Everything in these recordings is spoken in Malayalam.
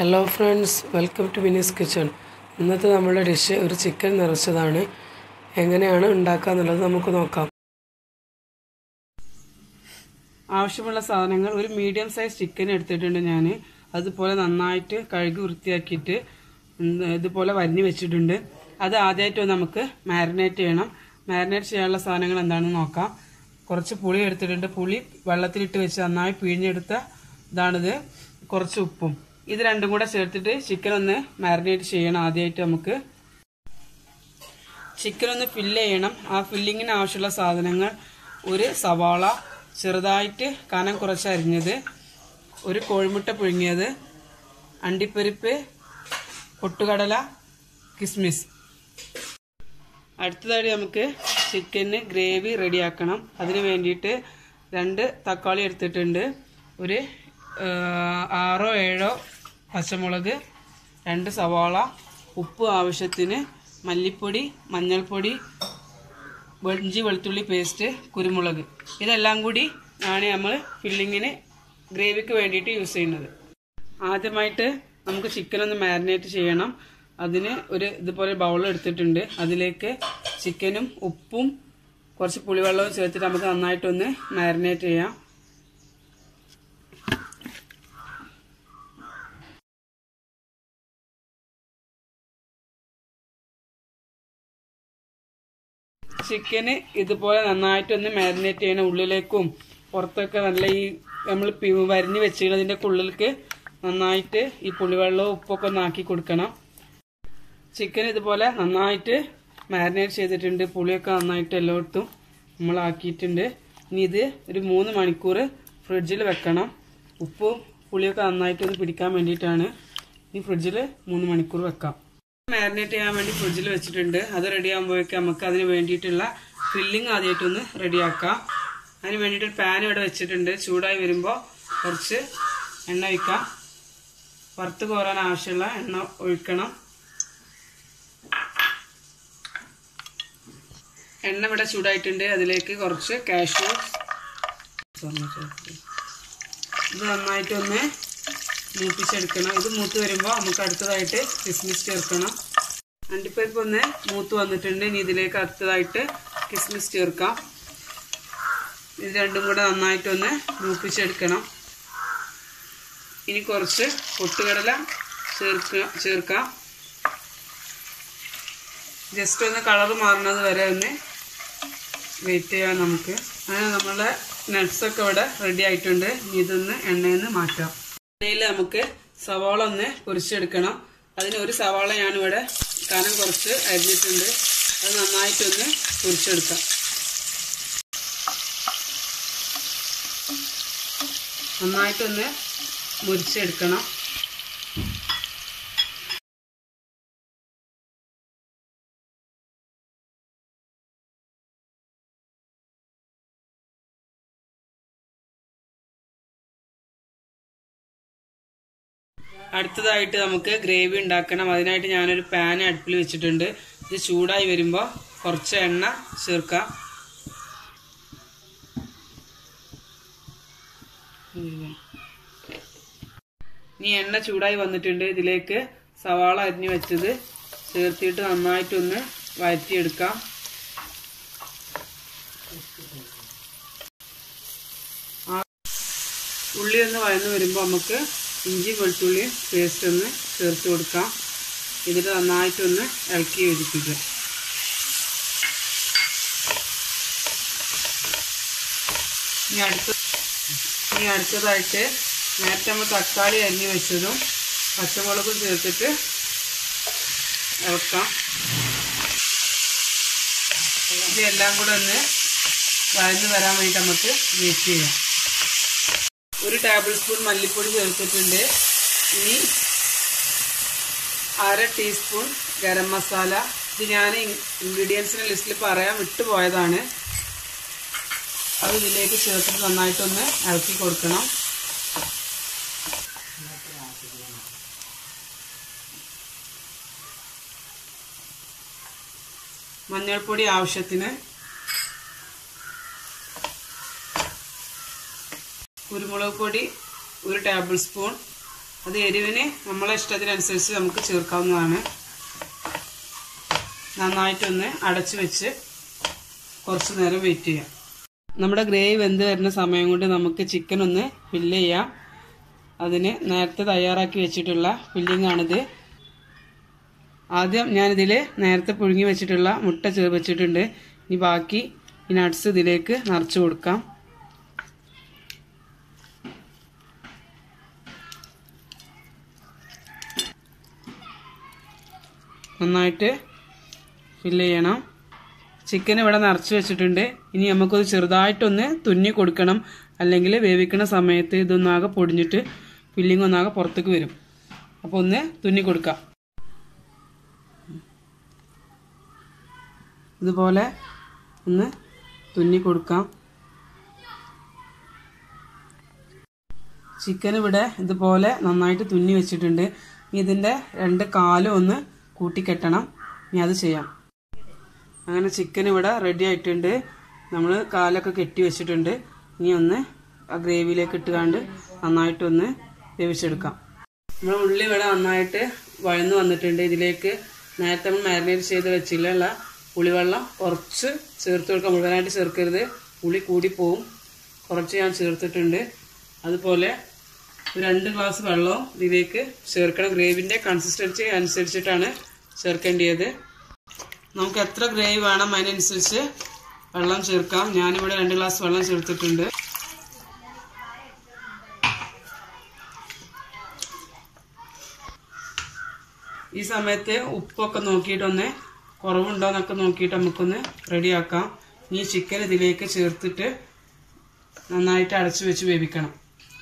hello friends welcome to Mini's kitchen ഇന്നത്തെ നമ്മുടെ ഡിഷ് ഒരു ചിക്കൻ നിറച്ചതാണ് എങ്ങനെയാണ് ഉണ്ടാക്കുക എന്നുള്ളത് നമുക്ക് നോക്കാം ആവശ്യമുള്ള സാധനങ്ങൾ ഒരു മീഡിയം സൈസ് ചിക്കൻ എടുത്തിട്ടുണ്ട് ഞാൻ അതുപോലെ നന്നായിട്ട് കഴുകി വൃത്തിയാക്കിയിട്ട് ഉം, ഇതുപോലെ വരിഞ്ഞ് വെച്ചിട്ടുണ്ട് അത് ആദ്യമായിട്ട് നമുക്ക് മാരിനേറ്റ് ചെയ്യണം മാരിനേറ്റ് ചെയ്യാനുള്ള സാധനങ്ങൾ എന്താണെന്ന് നോക്കാം കുറച്ച് പുളി എടുത്തിട്ടുണ്ട് പുളി വെള്ളത്തിലിട്ട് വെച്ച് നന്നായി പിഴിഞ്ഞെടുത്ത ഇതാണിത് കുറച്ച് ഉപ്പും ഇത് രണ്ടും കൂടെ ചേർത്തിട്ട് ചിക്കൻ ഒന്ന് മാരിനേറ്റ് ചെയ്യണം ആദ്യമായിട്ട് നമുക്ക് ചിക്കൻ ഒന്ന് ഫില്ല് ചെയ്യണം ആ ഫില്ലിങ്ങിന് ആവശ്യമുള്ള സാധനങ്ങൾ ഒരു സവാള ചെറുതായിട്ട് കനം കുറച്ച് അരിഞ്ഞത് ഒരു കോഴിമുട്ട പുഴുങ്ങിയത് അണ്ടിപ്പരിപ്പ് പൊട്ടുകടല കിസ്മിസ് അടുത്തതായിട്ട് നമുക്ക് ചിക്കന് ഗ്രേവി റെഡിയാക്കണം അതിന് വേണ്ടിയിട്ട് രണ്ട് തക്കാളി എടുത്തിട്ടുണ്ട് ഒരു ആ, ആറോ ഏഴോ പച്ചമുളക് രണ്ട് സവാള ഉപ്പ് ആവശ്യത്തിന് മല്ലിപ്പൊടി മഞ്ഞൾപ്പൊടി ഇഞ്ചി വെളുത്തുള്ളി പേസ്റ്റ് കുരുമുളക് ഇതെല്ലാം കൂടി ആണ് നമ്മൾ ഫില്ലിങ്ങിന് ഗ്രേവിക്ക് വേണ്ടിയിട്ട് യൂസ് ചെയ്യുന്നത് ആദ്യമായിട്ട് നമുക്ക് ചിക്കൻ ഒന്ന് മാരിനേറ്റ് ചെയ്യണം അതിന് ഒരു ഇതുപോലെ ബൗൾ എടുത്തിട്ടുണ്ട് അതിലേക്ക് ചിക്കനും ഉപ്പും കുറച്ച് പുളിവെള്ളവും ചേർത്തിട്ട് നമുക്ക് നന്നായിട്ടൊന്ന് മാരിനേറ്റ് ചെയ്യാം ചിക്കന് ഇതുപോലെ നന്നായിട്ടൊന്ന് മാരിനേറ്റ് ചെയ്യണം ഉള്ളിലേക്കും പുറത്തൊക്കെ നല്ല ഈ നമ്മൾ വരിഞ്ഞ് വെച്ചിരുന്നതിൻ്റെ ഉള്ളിലേക്ക് നന്നായിട്ട് ഈ പുളിവെള്ളവും ഉപ്പൊക്കെ ഒന്ന് ആക്കി കൊടുക്കണം ചിക്കൻ ഇതുപോലെ നന്നായിട്ട് മാരിനേറ്റ് ചെയ്തിട്ടുണ്ട് പുളിയൊക്കെ നന്നായിട്ട് എല്ലായിടത്തും നമ്മൾ ആക്കിയിട്ടുണ്ട് ഇനി ഇത് ഒരു മൂന്ന് മണിക്കൂർ ഫ്രിഡ്ജിൽ വെക്കണം ഉപ്പും പുളിയൊക്കെ നന്നായിട്ട് ഒന്ന് പിടിക്കാൻ വേണ്ടിയിട്ടാണ് ഈ ഫ്രിഡ്ജിൽ മൂന്ന് മണിക്കൂർ വെക്കാം മാരിനേറ്റ് ചെയ്യാൻ വേണ്ടി ഫ്രിഡ്ജിൽ വെച്ചിട്ടുണ്ട് അത് റെഡി ആകുമ്പോഴേക്കും നമുക്ക് അതിന് വേണ്ടിയിട്ടുള്ള ഫില്ലിംഗ് ആദ്യമായിട്ടൊന്ന് റെഡിയാക്കാം അതിന് വേണ്ടിയിട്ട് ഒരു പാൻ ഇവിടെ വെച്ചിട്ടുണ്ട് ചൂടായി വരുമ്പോൾ കുറച്ച് എണ്ണ ഒഴിക്കാം വറുത്ത് കോരാൻ ആവശ്യമുള്ള എണ്ണ ഒഴിക്കണം എണ്ണ ഇവിടെ ചൂടായിട്ടുണ്ട് അതിലേക്ക് കുറച്ച് കാഷ്യൂ ഇത് നന്നായിട്ടൊന്ന് മൂപ്പിച്ചെടുക്കണം ഇത് മൂത്ത് വരുമ്പോൾ നമുക്ക് അടുത്തതായിട്ട് കിസ്മിസ് ചേർക്കണം അണ്ടിപ്പരിപ്പ് ഒന്ന് മൂത്ത് വന്നിട്ടുണ്ട് ഇനി ഇതിലേക്ക് അടുത്തതായിട്ട് കിസ്മിസ് ചേർക്കാം ഇത് രണ്ടും കൂടെ നന്നായിട്ടൊന്ന് മൂപ്പിച്ചെടുക്കണം ഇനി കുറച്ച് പൊട്ടുകടല ചേർക്ക ചേർക്കാം ജസ്റ്റ് ഒന്ന് കളർ മാറുന്നത് വരെ ഒന്ന് വെയിറ്റ് ചെയ്യാം നമുക്ക് അങ്ങനെ നമ്മളെ നട്ട്സൊക്കെ ഇവിടെ റെഡി ആയിട്ടുണ്ട് ഇനി ഇതൊന്ന് എണ്ണയിൽ നിന്ന് മാറ്റാം എണ്ണയിൽ നമുക്ക് സവാള ഒന്ന് പൊരിച്ചെടുക്കണം അതിന് ഒരു സവാള ഞാനിവിടെ കനം കുറച്ച് അരിഞ്ഞിട്ടുണ്ട് അത് നന്നായിട്ടൊന്ന് പൊരിച്ചെടുക്കാം നന്നായിട്ടൊന്ന് മുരിച്ചെടുക്കണം അടുത്തതായിട്ട് നമുക്ക് ഗ്രേവി ഉണ്ടാക്കണം അതിനായിട്ട് ഞാനൊരു പാൻ അടുപ്പിൽ വെച്ചിട്ടുണ്ട് ഇത് ചൂടായി വരുമ്പോൾ കുറച്ച് എണ്ണ ചേർക്കാം ഇനി എണ്ണ ചൂടായി വന്നിട്ടുണ്ട് ഇതിലേക്ക് സവാള അരിഞ്ഞു വെച്ചത് ചേർത്തിട്ട് നന്നായിട്ടൊന്ന് വഴറ്റിയെടുക്കാം ഉള്ളി ഒന്ന് വഴന്ന് വരുമ്പോൾ നമുക്ക് ഇഞ്ചി വെളുത്തുള്ളി പേസ്റ്റ് ഒന്ന് ചേർത്ത് കൊടുക്കാം ഇതിൽ നന്നായിട്ടൊന്ന് ഇളക്കി യോജിപ്പിക്കുക ഇനി അടുത്ത ഇനി അടുത്തതായിട്ട് നേരത്തെ നമ്മൾ തക്കാളി അരിഞ്ഞു വെച്ചതും പച്ചമുളകും ചേർത്തിട്ട് ഇളക്കാം ഇതെല്ലാം കൂടെ ഒന്ന് വഴന്ന് വരാൻ വേണ്ടി നമുക്ക് വെയിറ്റ് ചെയ്യാം ഒരു ടേബിൾ സ്പൂൺ മല്ലിപ്പൊടി ചേർത്തിട്ടുണ്ട് ഇനി അര ടീസ്പൂൺ ഗരം മസാല ഇത് ഞാൻ ഇൻഗ്രീഡിയൻസിൻ്റെ ലിസ്റ്റിൽ പറയാൻ വിട്ടുപോയതാണ് അത് ഇതിലേക്ക് ചേർത്തിട്ട് നന്നായിട്ടൊന്ന് ഇളക്കി കൊടുക്കണം മഞ്ഞൾപ്പൊടി ആവശ്യത്തിന് കുരുമുളക് പൊടി ഒരു ടേബിൾ സ്പൂൺ അത് എരിവിന് നമ്മളെ ഇഷ്ടത്തിനനുസരിച്ച് നമുക്ക് ചേർക്കാവുന്നതാണ് നന്നായിട്ടൊന്ന് അടച്ചു വെച്ച് കുറച്ച് നേരം വെയിറ്റ് ചെയ്യാം നമ്മുടെ ഗ്രേവി വെന്ത് വരുന്ന സമയം കൊണ്ട് നമുക്ക് ചിക്കൻ ഒന്ന് ഫില്ല് ചെയ്യാം അതിന് നേരത്തെ തയ്യാറാക്കി വെച്ചിട്ടുള്ള ഫില്ലിംഗ് ആണിത് ആദ്യം ഞാനിതിൽ നേരത്തെ പുഴുങ്ങി വെച്ചിട്ടുള്ള മുട്ട ചേർ വെച്ചിട്ടുണ്ട് ഇനി ബാക്കി ഈ നട്ട്സ് ഇതിലേക്ക് നിറച്ച് കൊടുക്കാം നന്നായിട്ട് ഫില്ല് ചെയ്യണം ചിക്കൻ ഇവിടെ നിറച്ച് വെച്ചിട്ടുണ്ട് ഇനി നമുക്കൊന്ന് ചെറുതായിട്ടൊന്ന് തുന്നി കൊടുക്കണം അല്ലെങ്കിൽ വേവിക്കുന്ന സമയത്ത് ഇതൊന്നാകെ പൊടിഞ്ഞിട്ട് ഫില്ലിംഗ് ഒന്നാകെ പുറത്തേക്ക് വരും അപ്പോൾ ഒന്ന് തുന്നി കൊടുക്കാം ഇതുപോലെ ഒന്ന് തുന്നി കൊടുക്കാം ചിക്കൻ ഇവിടെ ഇതുപോലെ നന്നായിട്ട് തുന്നി വെച്ചിട്ടുണ്ട് ഇനി ഇതിൻ്റെ രണ്ട് കാലും ഒന്ന് കൂട്ടിക്കെട്ടണം ഇനി അത് ചെയ്യാം അങ്ങനെ ചിക്കൻ ഇവിടെ റെഡി ആയിട്ടുണ്ട് നമ്മൾ കാലൊക്കെ കെട്ടി വെച്ചിട്ടുണ്ട് ഇനി ഒന്ന് ആ ഗ്രേവിയിലേക്ക് ഇട്ടുകാണ്ട് നന്നായിട്ടൊന്ന് വേവിച്ചെടുക്കാം നമ്മൾ ഉള്ളി ഇവിടെ നന്നായിട്ട് വഴന്ന് വന്നിട്ടുണ്ട് ഇതിലേക്ക് നേരത്തെ നമ്മൾ മാരിനേറ്റ് ചെയ്ത് വെച്ചില്ല പുളിവെള്ളം കുറച്ച് ചേർത്ത് കൊടുക്കാം മുഴുവനായിട്ട് ചേർക്കരുത് പുളി കൂടിപ്പോവും കുറച്ച് ഞാൻ ചേർത്തിട്ടുണ്ട് അതുപോലെ ഒരു രണ്ട് ഗ്ലാസ് വെള്ളവും ഇതിലേക്ക് ചേർക്കണം ഗ്രേവിൻ്റെ കൺസിസ്റ്റൻസി അനുസരിച്ചിട്ടാണ് ചേർക്കേണ്ടത് നമുക്ക് എത്ര ഗ്രേവി വേണം അതിനനുസരിച്ച് വെള്ളം ചേർക്കാം ഞാനിവിടെ രണ്ട് ഗ്ലാസ് വെള്ളം ചേർത്തിട്ടുണ്ട് ഈ സമയത്ത് ഉപ്പൊക്കെ നോക്കിയിട്ടൊന്ന് കുറവുണ്ടോ എന്നൊക്കെ നോക്കിയിട്ട് നമുക്കൊന്ന് റെഡിയാക്കാം ഈ ചിക്കൻ ഇതിലേക്ക് ചേർത്തിട്ട് നന്നായിട്ട് അടച്ചു വെച്ച് വേവിക്കണം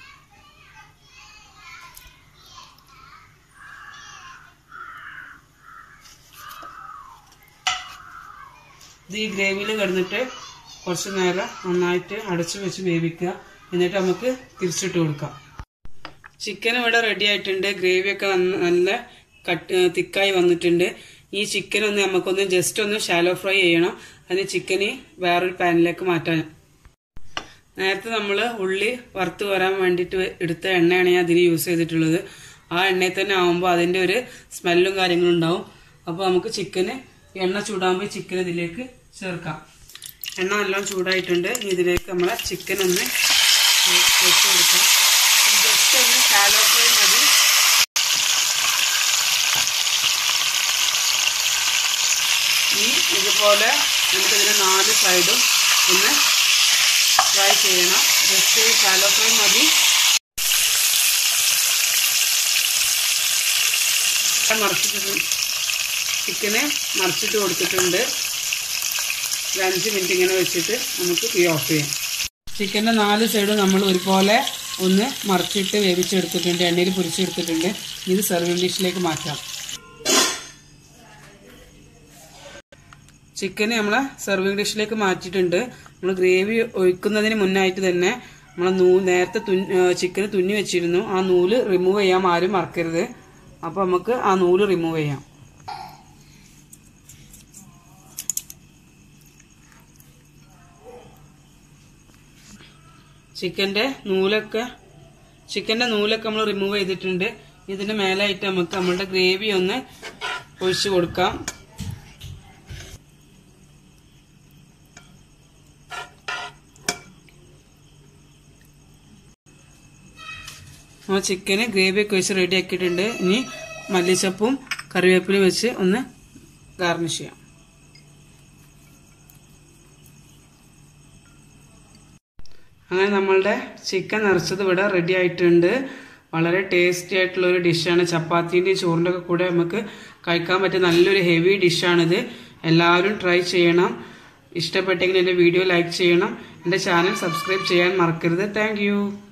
ഇത് ഈ ഗ്രേവിയിൽ കിടന്നിട്ട് കുറച്ച് നേരം നന്നായിട്ട് അടച്ചു വെച്ച് വേവിക്കുക എന്നിട്ട് നമുക്ക് തിരിച്ചിട്ട് കൊടുക്കാം ചിക്കൻ ഇവിടെ റെഡി ആയിട്ടുണ്ട് ഗ്രേവിയൊക്കെ നന്ന- നല്ല കട്ട് തിക്കായി വന്നിട്ടുണ്ട് ഈ ചിക്കൻ ഒന്ന് നമുക്കൊന്ന് ജസ്റ്റ് ഒന്ന് ഷാലോ ഫ്രൈ ചെയ്യണം അതിന് ചിക്കന് വേറൊരു പാനിലേക്ക് മാറ്റാൻ നേരത്തെ നമ്മൾ ഉള്ളി വറുത്ത് വരാൻ വേണ്ടിയിട്ട് എടുത്ത എണ്ണയാണ് ഞാൻ അതിന് യൂസ് ചെയ്തിട്ടുള്ളത് ആ എണ്ണയിൽ തന്നെ ആവുമ്പോൾ അതിൻ്റെ ഒരു സ്മെല്ലും കാര്യങ്ങളും ഉണ്ടാവും അപ്പോൾ നമുക്ക് ചിക്കന് എണ്ണ ചൂടാകുമ്പോൾ ചിക്കൻ ഇതിലേക്ക് ചേർക്കാം എണ്ണ നല്ലോണം ചൂടായിട്ടുണ്ട് ഇനി ഇതിലേക്ക് നമ്മളെ ചിക്കൻ ഒന്ന് വെച്ച് കൊടുക്കാം ജസ്റ്റ് ഒന്ന് ഷാലോ ഫ്രൈ മതി ഇനി ഇതുപോലെ നമുക്കിതിന് നാല് സൈഡും ഒന്ന് ഫ്രൈ ചെയ്യണം ജസ്റ്റ് ഷാലോ ഫ്രൈ മതി മറിച്ചിട്ട് ചിക്കന് മറിച്ചിട്ട് കൊടുത്തിട്ടുണ്ട് ഒരു അഞ്ച് മിനിറ്റ് ഇങ്ങനെ വെച്ചിട്ട് നമുക്ക് തീ ഓഫ് ചെയ്യാം ചിക്കൻ്റെ നാല് സൈഡും നമ്മൾ ഒരുപോലെ ഒന്ന് മറിച്ചിട്ട് വേവിച്ചെടുത്തിട്ടുണ്ട് എണ്ണയിൽ പൊരിച്ചെടുത്തിട്ടുണ്ട് ഇത് സെർവിങ് ഡിഷിലേക്ക് മാറ്റാം ചിക്കൻ നമ്മൾ സെർവിങ് ഡിഷിലേക്ക് മാറ്റിയിട്ടുണ്ട് നമ്മൾ ഗ്രേവി ഒഴിക്കുന്നതിന് മുന്നായിട്ട് തന്നെ നമ്മൾ നൂ നേരത്തെ ചിക്കന് തുന്നി വെച്ചിരുന്നു ആ നൂല് റിമൂവ് ചെയ്യാൻ ആരും മറക്കരുത് അപ്പോൾ നമുക്ക് ആ നൂല് റിമൂവ് ചെയ്യാം ചിക്കൻ്റെ നൂലൊക്കെ ചിക്കൻ്റെ നൂലൊക്കെ നമ്മൾ റിമൂവ് ചെയ്തിട്ടുണ്ട് ഇതിന് മേലായിട്ട് നമുക്ക് നമ്മളുടെ ഗ്രേവി ഒന്ന് ഒഴിച്ചു കൊടുക്കാം നമ്മൾ ചിക്കന് ഗ്രേവിയൊക്കെ വെച്ച് റെഡി ആക്കിയിട്ടുണ്ട് ഇനി മല്ലിച്ചപ്പും കറിവേപ്പിലയും വെച്ച് ഒന്ന് ഗാർണിഷ് ചെയ്യാം അങ്ങനെ നമ്മളുടെ ചിക്കൻ നിറച്ചത് ഇവിടെ റെഡി ആയിട്ടുണ്ട് വളരെ ടേസ്റ്റി ആയിട്ടുള്ള ഒരു ഡിഷാണ് ചപ്പാത്തിൻ്റെയും ചോറിൻ്റെ ഒക്കെ കൂടെ നമുക്ക് കഴിക്കാൻ പറ്റിയ നല്ലൊരു ഹെവി ഡിഷാണിത് എല്ലാവരും ട്രൈ ചെയ്യണം ഇഷ്ടപ്പെട്ടെങ്കിൽ എൻ്റെ വീഡിയോ ലൈക്ക് ചെയ്യണം എൻ്റെ ചാനൽ സബ്സ്ക്രൈബ് ചെയ്യാൻ മറക്കരുത് താങ്ക്